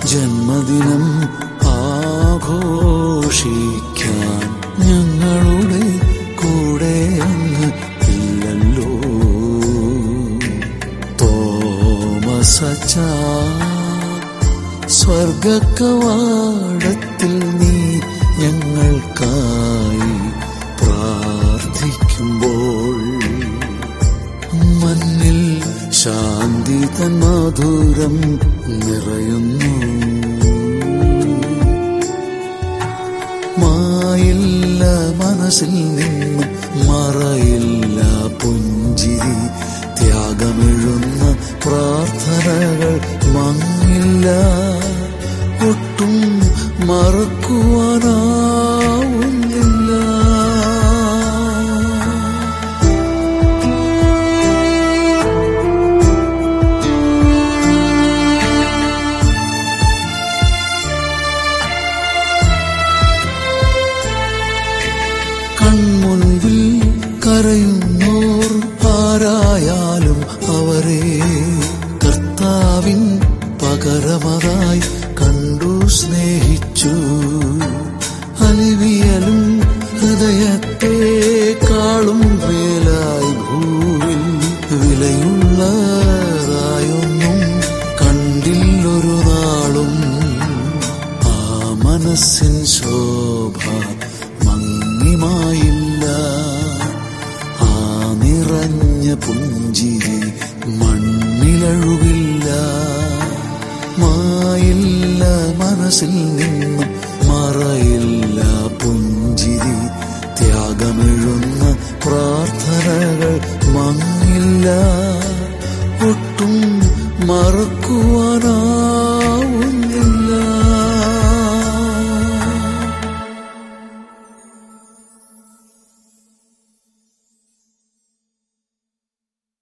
ജന്മദിനം ആഘോഷിക്കാൻ ഞങ്ങളുടെ കൂടെ അങ്ങ് ഇല്ലല്ലോ തോമസച്ച സ്വർഗക്കവാടത്തിൽ നീ ഞങ്ങൾക്കായി പ്രാർത്ഥിക്കുമ്പോൾ മണ്ണിൽ ശാന്തി തൻ മധുരം നിറയുന്നു മായില്ല മനസ്സിൽ നിന്നും മറയില്ല പുഞ്ചിരി ത്യാഗമെഴുന്ന പ്രാർത്ഥനകൾ മങ്ങില്ല ഒട്ടും മറക്കുവാനാവുന്നില്ല കൺമുൻപിൽ കരയുന്നോർ ആരായാലും അവരെ കർത്താവിൻ പകരമതായി കണ്ടു സ്നേഹിച്ചു അലിവിയലും ഹൃദയത്തെ കാളും വേലായി ഭൂവിൽ വിലയുള്ളതായൊന്നും കണ്ടില്ലൊരു നാളും ആ മനസ്സിൻ ശോഭ മങ്ങിമായില്ല ആ നിറഞ്ഞ പുഞ്ചിരി മണ്ണിലഴുകില്ല മായില്ല മനസ്സിൽ നിന്നും മറയില്ല